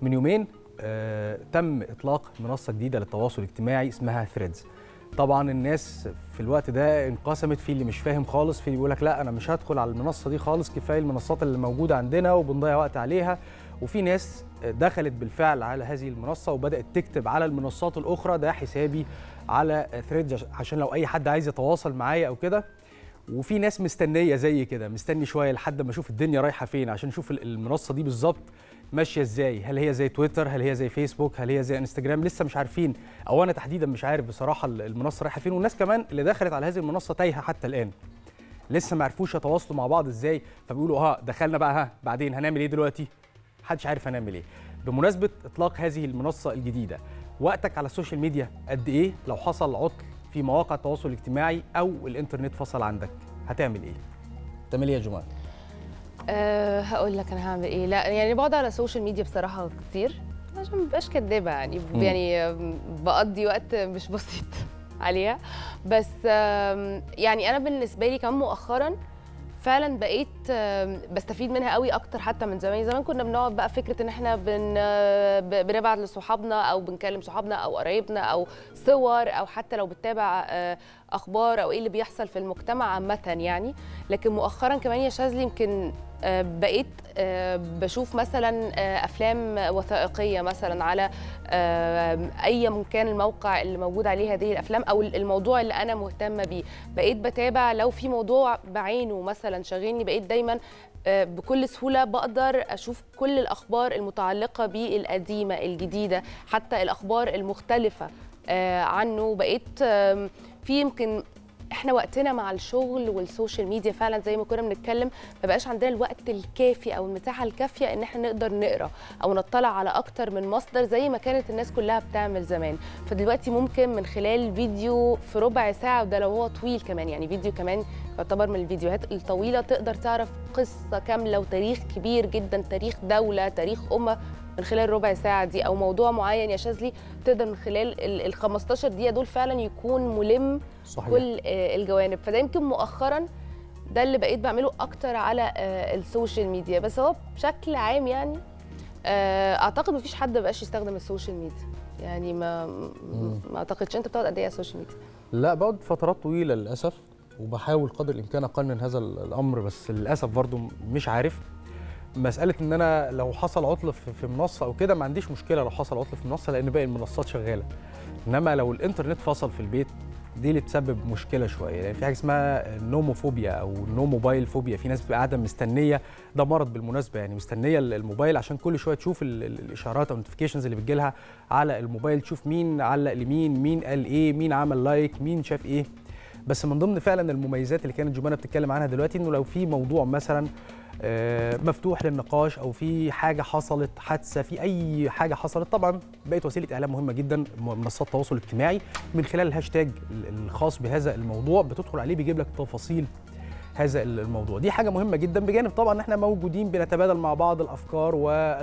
من يومين آه تم اطلاق منصه جديده للتواصل الاجتماعي اسمها ثريدز طبعا الناس في الوقت ده انقسمت في اللي مش فاهم خالص في اللي بيقول لك لا انا مش هدخل على المنصه دي خالص كفايه المنصات اللي موجوده عندنا وبنضيع وقت عليها وفي ناس دخلت بالفعل على هذه المنصه وبدات تكتب على المنصات الاخرى ده حسابي على ثريدز عشان لو اي حد عايز يتواصل معايا او كده وفي ناس مستنيه زي كده مستني شويه لحد ما اشوف الدنيا رايحه فين عشان اشوف المنصه دي بالظبط ماشيه ازاي هل هي زي تويتر هل هي زي فيسبوك هل هي زي انستجرام لسه مش عارفين او انا تحديدا مش عارف بصراحه المنصه رايحه فين والناس كمان اللي دخلت على هذه المنصه تايهه حتى الان لسه ما عرفوش يتواصلوا مع بعض ازاي فبيقولوا ها دخلنا بقى ها بعدين هنعمل ايه دلوقتي محدش عارف هنعمل ايه بمناسبه اطلاق هذه المنصه الجديده وقتك على السوشيال ميديا قد ايه لو حصل عطل في مواقع التواصل الاجتماعي او الانترنت فصل عندك هتعمل ايه تعمل ايه يا جماعه أه هقول لك انا هعمل ايه لا يعني بقعد على السوشيال ميديا بصراحه كتير عشان ما ببقاش كدابه يعني مم. يعني بقضي وقت مش بسيط عليها بس آم، يعني انا بالنسبه لي كمان مؤخرا فعلا بقيت آم، بستفيد منها قوي اكتر حتى من زمان زمان كنا بنقعد بقى فكره ان احنا بن آه، ب- بنبعت لصحابنا او بنكلم صحابنا او قرايبنا او صور او حتى لو بتتابع آه، اخبار او ايه اللي بيحصل في المجتمع عامه يعني لكن مؤخرا كمان يا شاذلي يمكن آه، بقيت آه، بشوف مثلا آه، افلام وثائقيه مثلا على آه، اي كان الموقع اللي موجود عليه هذه الافلام او الموضوع اللي انا مهتمه بيه بقيت بتابع لو في موضوع بعينه مثلا شاغلني بقيت دايما آه، بكل سهوله بقدر اشوف كل الاخبار المتعلقه بالقديمه الجديده حتى الاخبار المختلفه آه، عنه بقيت آم، في يمكن احنا وقتنا مع الشغل والسوشيال ميديا فعلا زي ما كنا بنتكلم ما بقاش عندنا الوقت الكافي او المساحه الكافيه ان احنا نقدر نقرا او نطلع على اكتر من مصدر زي ما كانت الناس كلها بتعمل زمان فدلوقتي ممكن من خلال فيديو في ربع ساعه وده لو هو طويل كمان يعني فيديو كمان يعتبر من الفيديوهات الطويله تقدر تعرف قصه كامله وتاريخ كبير جدا تاريخ دوله تاريخ امه من خلال ربع ساعه دي او موضوع معين يا شاذلي تقدر من خلال ال 15 دقيقه دول فعلا يكون ملم صحيح كل آه، الجوانب فده يمكن مؤخرا ده اللي بقيت بعمله اكتر على آه، السوشيال ميديا بس هو بشكل عام يعني آه، اعتقد مفيش حد مبقاش يستخدم السوشيال ميديا يعني ما ما اعتقدش انت بتقعد قد ايه على السوشيال ميديا لا بقعد فترات طويله للاسف وبحاول قدر الامكان اقنن هذا الامر بس للاسف برضو مش عارف مساله ان انا لو حصل عطل في في منصه او كده ما عنديش مشكله لو حصل عطل في منصه لان باقي المنصات شغاله انما لو الانترنت فصل في البيت دي اللي تسبب مشكله شويه لان في حاجه اسمها نوموفوبيا او نو موبايل فوبيا في ناس بتبقى قاعده مستنيه ده مرض بالمناسبه يعني مستنيه الموبايل عشان كل شويه تشوف ال- ال- الاشارات او النوتيفيكيشنز اللي بتجيلها على الموبايل تشوف مين علق لمين مين قال ايه مين عمل لايك مين شاف ايه بس من ضمن فعلا المميزات اللي كانت جمانه بتتكلم عنها دلوقتي انه لو في موضوع مثلا آه، مفتوح للنقاش او في حاجه حصلت حادثه في اي حاجه حصلت طبعا بقت وسيله اعلام مهمه جدا منصات التواصل الاجتماعي من خلال الهاشتاج الخاص بهذا الموضوع بتدخل عليه بيجيب لك تفاصيل هذا الموضوع دي حاجه مهمه جدا بجانب طبعا ان احنا موجودين بنتبادل مع بعض الافكار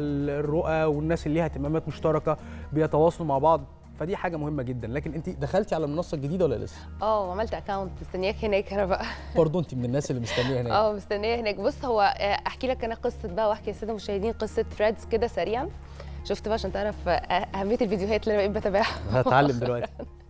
والرؤى والناس اللي ليها اهتمامات مشتركه بيتواصلوا مع بعض فدي حاجه مهمه جدا لكن انت دخلتي على المنصه الجديده ولا لسه اه وعملت اكونت مستنياك هناك انا بقى برضه انت من الناس اللي مستنيه هناك اه مستنيه هناك بص هو آه، احكي لك انا قصه بقى واحكي للساده المشاهدين قصه ثريدز كده سريعا شفت بقى عشان تعرف آه، اهميه الفيديوهات اللي انا بقيت بتابعها هتعلم دلوقتي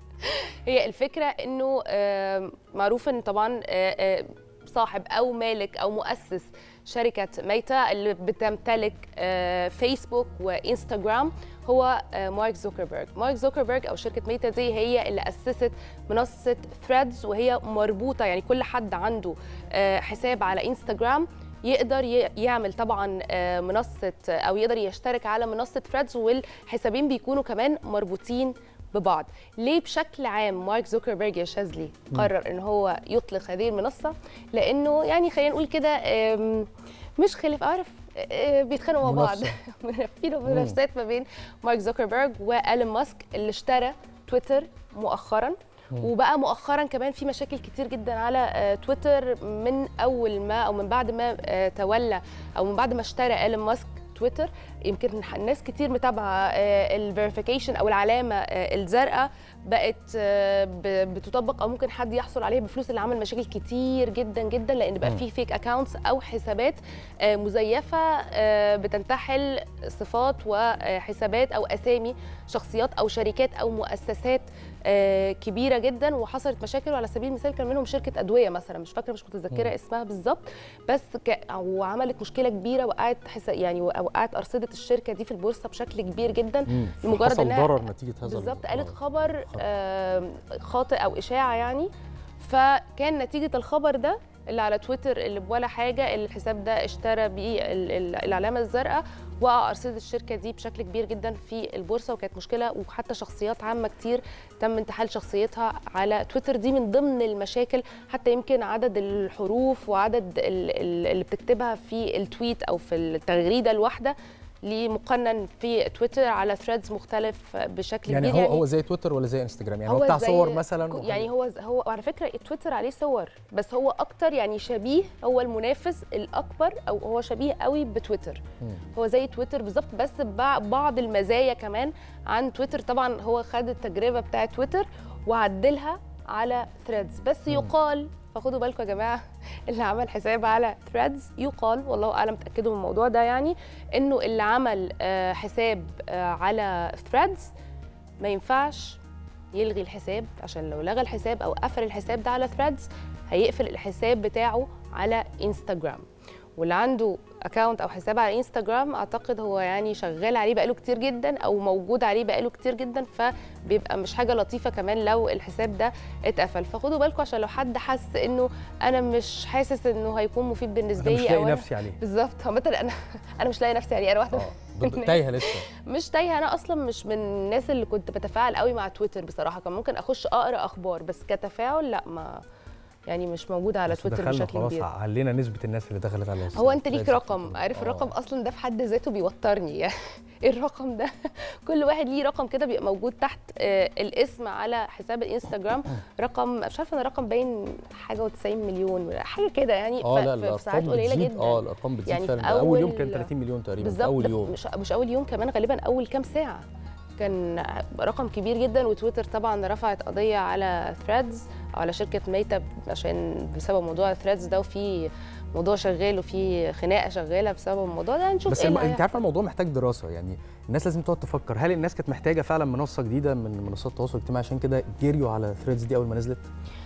هي الفكره انه آه، معروف ان طبعا آه، آه، صاحب او مالك او مؤسس شركه ميتا اللي بتمتلك آه، فيسبوك وانستغرام هو آه، مارك زوكربيرج مارك زوكربيرج او شركه ميتا دي هي اللي اسست منصه ثريدز وهي مربوطه يعني كل حد عنده آه، حساب على انستغرام يقدر ي- يعمل طبعا آه، منصه او يقدر يشترك على منصه ثريدز والحسابين بيكونوا كمان مربوطين ببعض ليه بشكل عام مارك زوكربيرج يا شاذلي قرر ان هو يطلق هذه المنصه لانه يعني خلينا نقول كده آم، مش خلاف اعرف آه، بيتخانقوا مع بعض منافسة. في منافسات ما بين مارك زوكربيرج والين ماسك اللي اشترى تويتر مؤخرا وبقى مؤخرا كمان في مشاكل كتير جدا على آه، تويتر من اول ما او من بعد ما آه، تولى او من بعد ما اشترى ايلون ماسك تويتر يمكن الناس كتير متابعه الفيريفيكيشن او العلامه آه، الزرقاء بقت آه، ب- بتطبق او ممكن حد يحصل عليها بفلوس اللي عمل مشاكل كتير جدا جدا لان بقى مم. في فيك اكونتس او حسابات آه، مزيفه آه، بتنتحل صفات وحسابات او اسامي شخصيات او شركات او مؤسسات آه، كبيره جدا وحصلت مشاكل وعلى سبيل المثال كان منهم شركه ادويه مثلا مش فاكره مش متذكره مم. اسمها بالظبط بس ك... وعملت مشكله كبيره وقعت حس... يعني وقعت ارصده الشركه دي في البورصه بشكل كبير جدا مم. لمجرد حصل إنها- ضرر نتيجه هذا بالظبط ال- قالت آه. خبر خبر. آم، خاطئ او اشاعه يعني فكان نتيجه الخبر ده اللي على تويتر اللي بولا حاجه الحساب ده اشترى بيه ال- ال- العلامه الزرقاء وقع ارصده الشركه دي بشكل كبير جدا في البورصه وكانت مشكله وحتى شخصيات عامه كتير تم انتحال شخصيتها على تويتر دي من ضمن المشاكل حتى يمكن عدد الحروف وعدد ال- ال- اللي بتكتبها في التويت او في التغريده الواحده ليه مقنن في تويتر على ثريدز مختلف بشكل يعني كبير هو هو زي تويتر ولا زي انستجرام يعني هو, هو بتاع زي- صور مثلا يعني هو هو على فكره تويتر عليه صور بس هو اكتر يعني شبيه هو المنافس الاكبر او هو شبيه قوي بتويتر مم. هو زي تويتر بالظبط بس بع- بعض المزايا كمان عن تويتر طبعا هو خد التجربه بتاعه تويتر وعدلها على ثريدز بس مم. يقال فخدوا بالكم يا جماعه اللي عمل حساب على ثريدز يقال والله اعلم تاكدوا من الموضوع ده يعني انه اللي عمل آه، حساب آه، على ثريدز ما ينفعش يلغي الحساب عشان لو لغى الحساب او قفل الحساب ده على ثريدز هيقفل الحساب بتاعه على انستغرام واللي عنده اكونت او حساب على انستغرام اعتقد هو يعني شغال عليه بقاله كتير جدا او موجود عليه بقاله كتير جدا فبيبقى مش حاجه لطيفه كمان لو الحساب ده اتقفل فخدوا بالكم عشان لو حد حس انه انا مش حاسس انه هيكون مفيد بالنسبه انا مش لي لاقي او أنا- نفسي عليه بالظبط عامه انا انا مش لاقي نفسي عليه انا واحده اه ضد- تايهه لسه مش تايهه انا اصلا مش من الناس اللي كنت بتفاعل قوي مع تويتر بصراحه كان ممكن اخش اقرا اخبار بس كتفاعل لا ما يعني مش موجوده على بس تويتر دخلنا بشكل خلاص كبير علينا نسبه الناس اللي دخلت على هو انت ليك الثريدز رقم كتير. عارف آه. الرقم اصلا ده في حد ذاته بيوترني يعني ايه الرقم ده كل واحد ليه رقم كده بيبقى موجود تحت آه الاسم على حساب الانستجرام رقم مش عارفه انا رقم باين حاجه و90 مليون حاجه كده يعني اه ف- لا في- في ساعات الارقام قليله بتزيد جدا اه الارقام بتزيد يعني في فعلا ده اول يوم أول- كان 30 مليون تقريبا في بالظبط اول ده يوم مش مش اول يوم كمان غالبا اول كام ساعه كان رقم كبير جدا وتويتر طبعا رفعت قضيه على ثريدز او على شركه ميتا عشان بسبب موضوع ثريدز ده وفي موضوع شغال وفي خناقه شغاله بسبب الموضوع ده هنشوف بس ايه الم... اللي انت عارفه الموضوع محتاج دراسه يعني الناس لازم تقعد تفكر هل الناس كانت محتاجه فعلا منصه جديده من منصات التواصل الاجتماعي عشان كده جريوا على ثريدز دي اول ما نزلت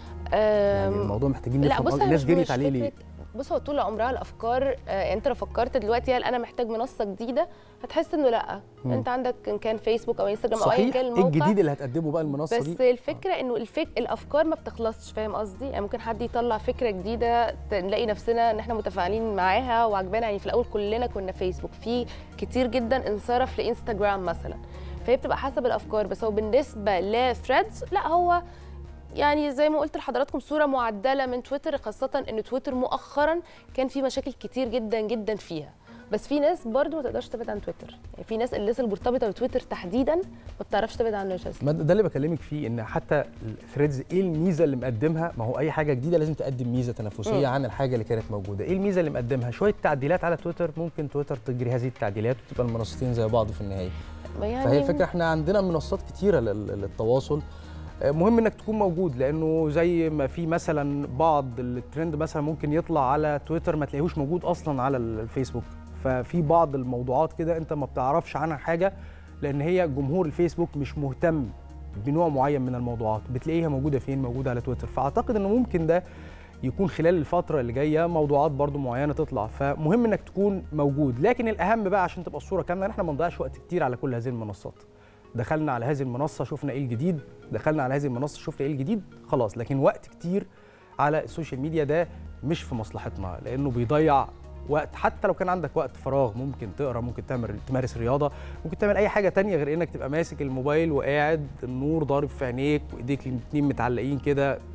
يعني أم، الموضوع محتاجين لا نفهم بص أه، أنا الناس مش- جريت مش عليه ليه فكرة- بص هو طول عمرها الافكار آه، يعني انت لو فكرت دلوقتي هل انا محتاج منصه جديده هتحس انه لا مم. انت عندك ان كان فيسبوك او انستجرام او ايا صحيح كان ايه الموقع الجديد اللي هتقدمه بقى المنصه بس دي الفكره انه الفك... الافكار ما بتخلصش فاهم قصدي يعني ممكن حد يطلع فكره جديده ت- نلاقي نفسنا ان احنا متفاعلين معاها وعجبانا يعني في الاول كلنا كنا فيسبوك في كتير جدا انصرف لانستجرام مثلا فهي بتبقى حسب الافكار بس هو بالنسبه لثريدز لا هو يعني زي ما قلت لحضراتكم صوره معدله من تويتر خاصه ان تويتر مؤخرا كان في مشاكل كتير جدا جدا فيها بس في ناس برضو ما تقدرش تبعد عن تويتر يعني في ناس الناس المرتبطه بتويتر تحديدا ما بتعرفش تبعد عنه اساسا ما ده اللي بكلمك فيه ان حتى الثريدز ايه الميزه اللي مقدمها ما هو اي حاجه جديده لازم تقدم ميزه تنافسيه مم. عن الحاجه اللي كانت موجوده ايه الميزه اللي مقدمها شويه تعديلات على تويتر ممكن تويتر تجري هذه التعديلات وتبقى المنصتين زي بعض في النهايه يعني فهي الفكره احنا عندنا منصات كتيره لل- للتواصل آه، مهم انك تكون موجود لانه زي ما في مثلا بعض الترند مثلا ممكن يطلع على تويتر ما تلاقيهوش موجود اصلا على ال- الفيسبوك ففي بعض الموضوعات كده انت ما بتعرفش عنها حاجه لان هي جمهور الفيسبوك مش مهتم بنوع معين من الموضوعات بتلاقيها موجوده فين موجوده على تويتر فاعتقد انه ممكن ده يكون خلال الفتره اللي جايه موضوعات برضو معينه تطلع فمهم انك تكون موجود لكن الاهم بقى عشان تبقى الصوره كامله ان احنا ما نضيعش وقت كتير على كل هذه المنصات دخلنا على هذه المنصه شفنا ايه الجديد دخلنا على هذه المنصه شفنا ايه الجديد خلاص لكن وقت كتير على السوشيال ميديا ده مش في مصلحتنا لانه بيضيع وقت حتى لو كان عندك وقت فراغ ممكن تقرا ممكن تعمل تمارس رياضه ممكن تعمل اي حاجه تانية غير انك تبقى ماسك الموبايل وقاعد النور ضارب في عينيك وايديك الاتنين متعلقين كده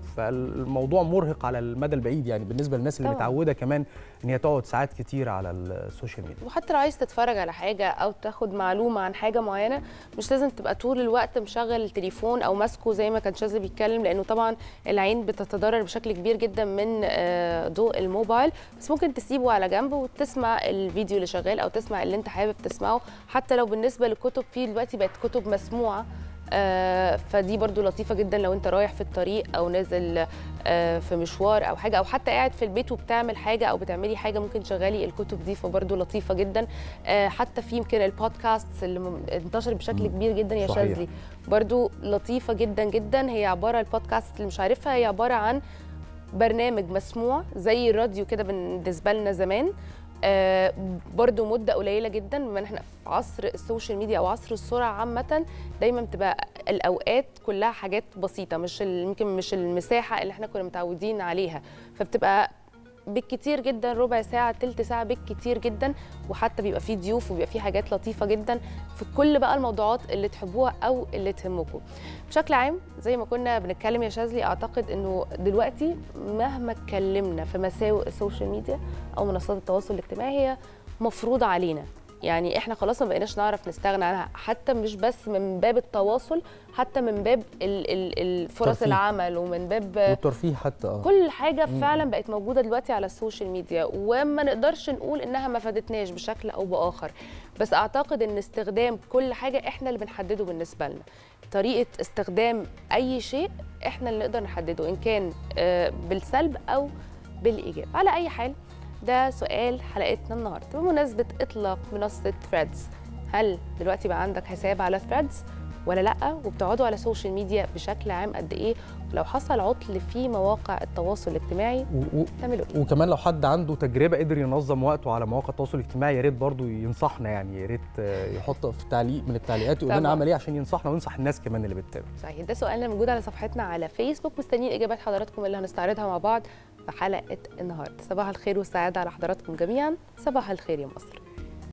فالموضوع مرهق على المدى البعيد يعني بالنسبه للناس اللي طبعاً. متعوده كمان ان هي تقعد ساعات كتير على السوشيال ميديا وحتى لو عايز تتفرج على حاجه او تاخد معلومه عن حاجه معينه مش لازم تبقى طول الوقت مشغل التليفون او ماسكه زي ما كان شاذلي بيتكلم لانه طبعا العين بتتضرر بشكل كبير جدا من آه، ضوء الموبايل بس ممكن تسيبه على جنب وتسمع الفيديو اللي شغال او تسمع اللي انت حابب تسمعه حتى لو بالنسبه للكتب في دلوقتي بقت كتب مسموعه آه، فدي برضو لطيفه جدا لو انت رايح في الطريق او نازل آه، في مشوار او حاجه او حتى قاعد في البيت وبتعمل حاجه او بتعملي حاجه ممكن تشغلي الكتب دي فبرضو لطيفه جدا آه، حتى في يمكن البودكاست اللي م- انتشر بشكل مم. كبير جدا يا صحيح. شاذلي برضو لطيفه جدا جدا هي عباره البودكاست اللي مش عارفها هي عباره عن برنامج مسموع زي الراديو كده بالنسبه لنا زمان آه برضو مده قليله جدا بما ان احنا في عصر السوشيال ميديا او عصر السرعه عامه دايما بتبقى الاوقات كلها حاجات بسيطه مش ال- يمكن مش المساحه اللي احنا كنا متعودين عليها فبتبقى بالكتير جدا ربع ساعة تلت ساعة بالكتير جدا وحتى بيبقى فيه ضيوف وبيبقى فيه حاجات لطيفة جدا في كل بقى الموضوعات اللي تحبوها أو اللي تهمكم بشكل عام زي ما كنا بنتكلم يا شاذلي أعتقد أنه دلوقتي مهما اتكلمنا في مساوئ السوشيال ميديا أو منصات التواصل الاجتماعي هي مفروضة علينا يعني احنا خلاص ما بقيناش نعرف نستغنى عنها حتى مش بس من باب التواصل حتى من باب ال- ال- الفرص ترفيه. العمل ومن باب والترفيه حتى اه كل حاجه مم. فعلا بقت موجوده دلوقتي على السوشيال ميديا وما نقدرش نقول انها ما فادتناش بشكل او باخر بس اعتقد ان استخدام كل حاجه احنا اللي بنحدده بالنسبه لنا طريقه استخدام اي شيء احنا اللي نقدر نحدده ان كان آه، بالسلب او بالايجاب على اي حال ده سؤال حلقتنا النهارده بمناسبه اطلاق منصه ثريدز هل دلوقتي بقى عندك حساب على ثريدز ولا لا وبتقعدوا على السوشيال ميديا بشكل عام قد ايه ولو حصل عطل في مواقع التواصل الاجتماعي و- و- تعملوا ايه وكمان لو حد عنده تجربه قدر ينظم وقته على مواقع التواصل الاجتماعي يا ريت برضه ينصحنا يعني يا ريت آه، يحط في تعليق من التعليقات يقول لنا طبعاً. عمل ايه عشان ينصحنا وينصح الناس كمان اللي بتتابع صحيح ده سؤالنا موجود على صفحتنا على فيسبوك مستنيين اجابات حضراتكم اللي هنستعرضها مع بعض في حلقه النهارده صباح الخير والسعاده على حضراتكم جميعا صباح الخير يا مصر